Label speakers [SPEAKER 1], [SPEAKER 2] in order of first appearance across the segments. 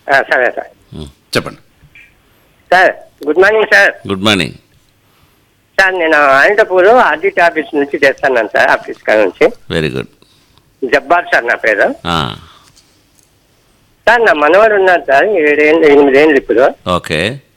[SPEAKER 1] ఆ, సరే సార్
[SPEAKER 2] చెప్పండి
[SPEAKER 1] sir good morning sir
[SPEAKER 3] good morning
[SPEAKER 1] sir నేను అనంతపూర్ ఆడిట్ ఆఫీస్ నుంచి చేస్తున్నాను సార్ ఆఫీస్ కాడ నుంచి
[SPEAKER 3] వెరీ గుడ్
[SPEAKER 1] జబ్బార్ సార్ నా పేరు
[SPEAKER 3] ఆ,
[SPEAKER 1] సార్ నా మనవడు ఉన్నాడు సార్ ఏడేళ్ళు ఎనిమిదేళ్ళు ఇప్పుడు
[SPEAKER 3] ఓకే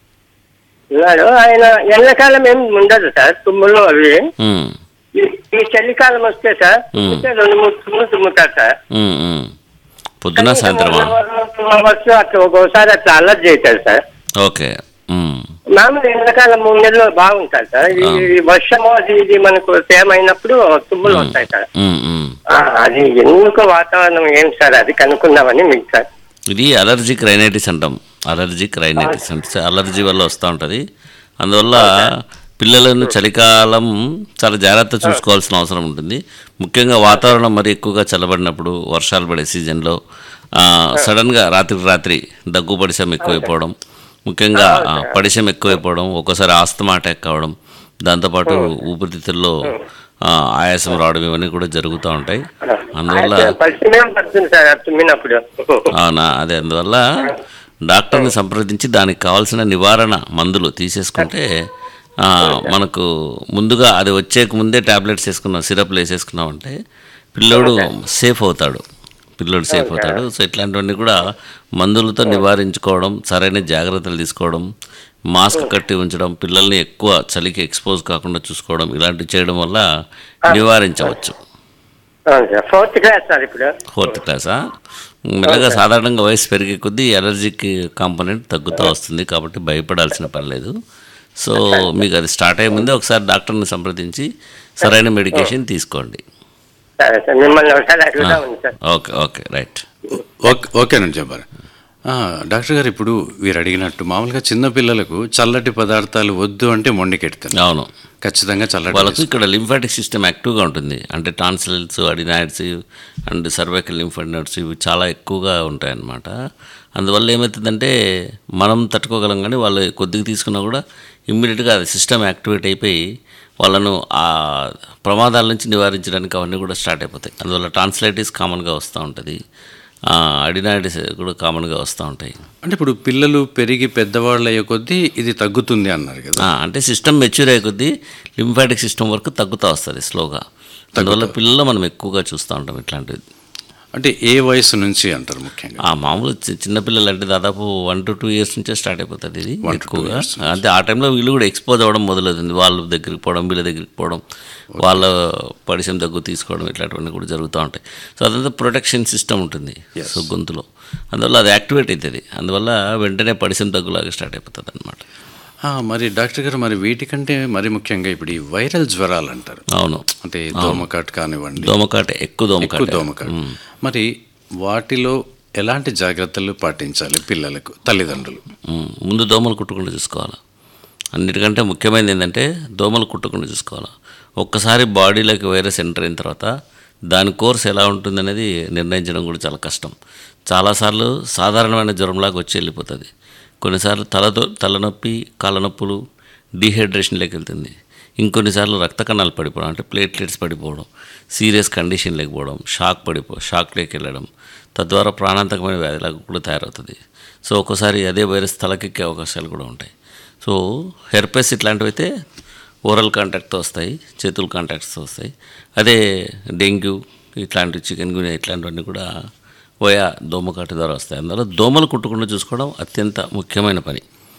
[SPEAKER 1] ఉన్నాడు ఆయన ఎండాకాలం ఏం ఉండదు సార్ తుమ్ములు అవి
[SPEAKER 3] ఉమ్,
[SPEAKER 1] ఈ- ఈ చలికాలం వస్తే సార్ తుమ్మితే రెండు మూడు తుమ్ములు తుమ్ముతారు సార్
[SPEAKER 3] ఉమ్, ఉమ్. పొద్దున సాయంత్రమా
[SPEAKER 1] వచ్చు అట్లా ఒక్కోసారి అట్లా అలర్జీ అవుతుంది సార్
[SPEAKER 3] ఓకే ఉమ్,
[SPEAKER 1] మామూలు ఎండాకాలం మూడు నెలలు బాగుంటాయి సార్ ఈ ఈ వర్షము అది ఇది మనకు తేమ అయినప్పుడు తుమ్ములు వస్తాయి సార్
[SPEAKER 3] ఉమ్, ఉమ్.
[SPEAKER 1] ఆ, అది ఎందుకు వాతావరణం ఏం సార్ అది కనుక్కుందామని మీకు సార్
[SPEAKER 3] ఇది అలర్జిక్ రైనైటిస్ అంటాం అలర్జిక్ రైనైటిస్ అంటే అలర్జీ వల్ల వస్తూ ఉంటుంది అందువల్ల పిల్లలను చలికాలం చాలా జాగ్రత్త చూసుకోవాల్సిన అవసరం ఉంటుంది ముఖ్యంగా వాతావరణం మరి ఎక్కువగా చల్లబడినప్పుడు వర్షాలు పడే సీజన్లో ఆ, సడన్గా రాత్రికి రాత్రి దగ్గు పడిశం ఎక్కువైపోవడం ముఖ్యంగా ఆ, పడిశం ఎక్కువైపోవడం ఒక్కోసారి ఆస్తమా అటాక్ కావడం దాంతోపాటు ఊపిరితిత్తుల్లో ఆ, ఆయాసం రావడం ఇవన్నీ కూడా జరుగుతూ ఉంటాయి అందువల్ల
[SPEAKER 1] పరిచయం పడుతుంది సార్ అది తుమ్మినప్పుడు
[SPEAKER 3] అవునా అదే అందువల్ల డాక్టర్ని సంప్రదించి దానికి కావాల్సిన నివారణ మందులు తీసేసుకుంటే ఆ, మనకు ముందుగా అది వచ్చేక ముందే టాబ్లెట్స్ వేసుకున్నాం సిరప్లు వేసేసుకున్నామంటే పిల్లోడు సేఫ్ అవుతాడు పిల్లోడు సేఫ్ అవుతాడు సో ఇట్లాంటివన్నీ కూడా మందులతో నివారించుకోవడం సరైన జాగ్రత్తలు తీసుకోవడం మాస్క్ కట్టి ఉంచడం పిల్లల్ని ఎక్కువ చలికి ఎక్స్పోజ్ కాకుండా చూసుకోవడం ఇలాంటివి చేయడం వల్ల నివారించవచ్చు
[SPEAKER 1] అవును సార్ ఫోర్త్ క్లాస్ సార్ ఇప్పుడు
[SPEAKER 3] ఫోర్త్ క్లాసా మెల్లగా సాధారణంగా వయసు పెరిగే కొద్దీ ఎలర్జీకి కాంపోనెంట్ తగ్గుతూ వస్తుంది కాబట్టి భయపడాల్సిన పని లేదు సో మీకు అది స్టార్ట్ అయ్యే ముందే ఒకసారి డాక్టర్ని సంప్రదించి సరైన మెడికేషన్ తీసుకోండి
[SPEAKER 1] సరే సార్ మిమ్మల్ని ఒకసారి అడుగుదామని sir
[SPEAKER 3] okay okay right
[SPEAKER 2] okay ఓకేనండి చెప్పారు ఆ, డాక్టర్ గారు ఇప్పుడు వీరు అడిగినట్టు మామూలుగా చిన్న పిల్లలకు చల్లటి పదార్థాలు వద్దు అంటే మొండికెడతారు
[SPEAKER 3] అవును
[SPEAKER 2] ఖచ్చితంగా చల్లటి
[SPEAKER 3] వాళ్ళకు ఇక్కడ లింఫాటిక్ సిస్టమ్ యాక్టివ్గా ఉంటుంది అంటే tonsils adenoids and cervical lymphatic nodes ఇవి చాలా ఎక్కువగా ఉంటాయన్నమాట అందువల్ల ఏమవుతుందంటే మనం తట్టుకోగలం కానీ వాళ్ళు కొద్దిగా తీసుకున్నా కూడా ఇమ్మీడియట్గా అది సిస్టమ్ యాక్టివేట్ అయిపోయి వాళ్ళను ఆ ప్రమాదాల నుంచి నివారించడానికి అవన్నీ కూడా స్టార్ట్ అయిపోతాయి అందువల్ల టాన్సిలైటిస్ కామన్గా వస్తూ ఉంటుంది అడినాయిటిస్ కూడా కామన్గా వస్తూ ఉంటాయి
[SPEAKER 2] అంటే ఇప్పుడు పిల్లలు పెరిగి పెద్దవాళ్ళు అయ్యే కొద్దీ ఇది తగ్గుతుంది అన్నారు కదా
[SPEAKER 3] ఆ, అంటే సిస్టమ్ మెచ్యూర్ అయ్యే కొద్దీ లింఫాటిక్ సిస్టమ్ వరకు తగ్గుతూ వస్తుంది స్లోగా అందువల్ల పిల్లలు మనం ఎక్కువగా చూస్తూ ఉంటాం ఇట్లాంటివి
[SPEAKER 2] అంటే ఏ వయసు నుంచి అంటారు ముఖ్యంగా
[SPEAKER 3] ఆ మామూలు చి- చిన్నపిల్లలు అంటే దాదాపు వన్ టు టూ ఇయర్స్ నుంచే స్టార్ట్ అయిపోతుంది ఇది ఎక్కువగా అంటే ఆ టైంలో వీళ్ళు కూడా ఎక్స్పోజ్ అవ్వడం మొదలవుతుంది వాళ్ళ దగ్గరికి పోవడం వీళ్ళ దగ్గరికి పోవడం వాళ్ళ పరిశ్రమ దగ్గర తీసుకోవడం ఇట్లాంటివన్నీ కూడా జరుగుతూ ఉంటాయి సో అదంతా ప్రొటెక్షన్ సిస్టమ్ ఉంటుంది సో గొంతులో అందువల్ల అది యాక్టివేట్ అవుతుంది అందువల్ల వెంటనే పరిశ్రమ దగ్గులాగా స్టార్ట్ అయిపోతుంది అనమాట
[SPEAKER 2] ఆ, మరి డాక్టర్ గారు మరి వీటికంటే మరి ముఖ్యంగా ఇప్పుడు ఈ వైరల్ జ్వరాలు అంటారు
[SPEAKER 3] అవును
[SPEAKER 2] అంటే దోమకాట్ కానివ్వండి
[SPEAKER 3] దోమకాట ఎక్కువ
[SPEAKER 2] ఎక్కువ
[SPEAKER 3] దోమకాట
[SPEAKER 2] దోమకాట్ మరి వాటిలో ఎలాంటి జాగ్రత్తలు పాటించాలి పిల్లలకు తల్లిదండ్రులు
[SPEAKER 3] ఉమ్, ముందు దోమలు కుట్టకుండా చూసుకోవాలి అన్నిటికంటే ముఖ్యమైనది ఏంటంటే దోమలు కుట్టకుండా చూసుకోవాలి ఒక్కసారి బాడీలోకి వైరస్ ఎంటర్ అయిన తర్వాత దాని కోర్స్ ఎలా ఉంటుందనేది నిర్ణయించడం కూడా చాలా కష్టం చాలాసార్లు సాధారణమైన జ్వరంలాగా వచ్చి వెళ్ళిపోతుంది కొన్నిసార్లు తలతో తలనొప్పి కాళ్ళ నొప్పులు డీహైడ్రేషన్లోకి వెళ్తుంది ఇంకొన్నిసార్లు రక్త కణాలు పడిపోవడం అంటే ప్లేట్లెట్స్ పడిపోవడం సీరియస్ కండిషన్ లేకపోవడం షాక్ పడిపో షాక్లోకి వెళ్ళడం తద్వారా ప్రాణాంతకమైన వ్యాధిలాగా కూడా తయారవుతుంది సో ఒక్కోసారి అదే వైరస్ తలకెక్కే అవకాశాలు కూడా ఉంటాయి సో హెర్పెస్ ఇట్లాంటివి అయితే ఓరల్ కాంటాక్ట్తో వస్తాయి చేతుల కాంటాక్ట్స్తో వస్తాయి అదే డెంగ్యూ ఇట్లాంటి చికెన్ గునియా ఇట్లాంటివన్నీ కూడా పోయా దోమకాటు ద్వారా వస్తాయి అందువల్ల దోమలు కుట్టకుండా చూసుకోవడం అత్యంత ముఖ్యమైన పని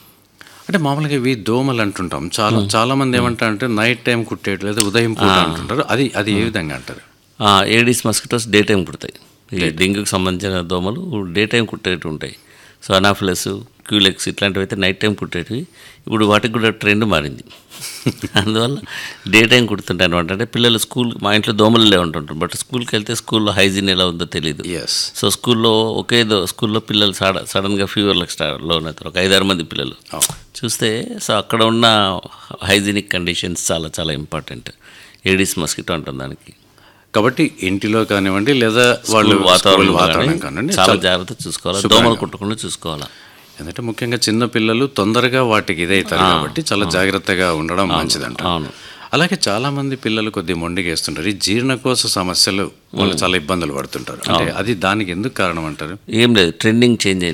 [SPEAKER 2] అంటే మామూలుగా ఇవి దోమలు అంటుంటాం చాలా చాలా మంది ఏమంటారంటే నైట్ టైం కుట్టేయడం లేదా ఉదయం పూట అంటుంటారు అది అది ఏ విధంగా అంటారు
[SPEAKER 3] ఆ, ఏడిస్ మస్కిటోస్ డే టైం కుడతాయి ఈ డెంగ్యూకి సంబంధించిన దోమలు డే టైం కుట్టేటివి ఉంటాయి సో అనాఫిలస్ క్యూలెక్స్ ఇట్లాంటివి అయితే నైట్ టైం కుట్టేటివి ఇప్పుడు వాటికి కూడా ట్రెండ్ మారింది అందువల్ల డే టైం కుడుతుంటాయి అనమాట అంటే పిల్లలు స్కూల్ మా ఇంట్లో దోమలు లేవు ఉంటుంటారు బట్ స్కూల్కి వెళ్తే స్కూల్లో హైజీన్ ఎలా ఉందో తెలియదు
[SPEAKER 2] ఎస్
[SPEAKER 3] సో స్కూల్లో ఒకే దో స్కూల్లో పిల్లలు సడ సడన్గా ఫీవర్లకు స్టార్ట్లో అవుతారు ఒక ఐదారు మంది పిల్లలు చూస్తే సో అక్కడ ఉన్న హైజీనిక్ కండిషన్స్ చాలా చాలా ఇంపార్టెంట్ ఏడిస్ మస్కిటో అంటాం దానికి
[SPEAKER 2] కాబట్టి ఇంటిలో కానివ్వండి లేదా వాళ్ళు
[SPEAKER 3] స్కూల్ వాతావరణం
[SPEAKER 2] స్కూల్ వాతావరణం
[SPEAKER 3] కానీ
[SPEAKER 2] కానివ్వండి
[SPEAKER 3] చాలా
[SPEAKER 2] చాలా-
[SPEAKER 3] జాగ్రత్త చూసుకోవాలి
[SPEAKER 2] శుభ్రంగా.
[SPEAKER 3] దోమలు కుట్టకుండా చూసుకోవాలా
[SPEAKER 2] ఎందుకంటే ముఖ్యంగా చిన్న పిల్లలు తొందరగా వాటికి ఇదవుతారు కాబట్టి చాలా జాగ్రత్తగా ఉండడం మంచిదంట
[SPEAKER 3] అవును
[SPEAKER 2] అలాగే చాలా మంది పిల్లలు కొద్దిగా మొండిగేస్తుంటారు ఈ జీర్ణకోశ సమస్యలు వాళ్ళు చాలా ఇబ్బందులు పడుతుంటారు అంటే అది దానికి ఎందుకు కారణం అంటారు
[SPEAKER 3] ఏం లేదు ట్రెండింగ్ చేంజ్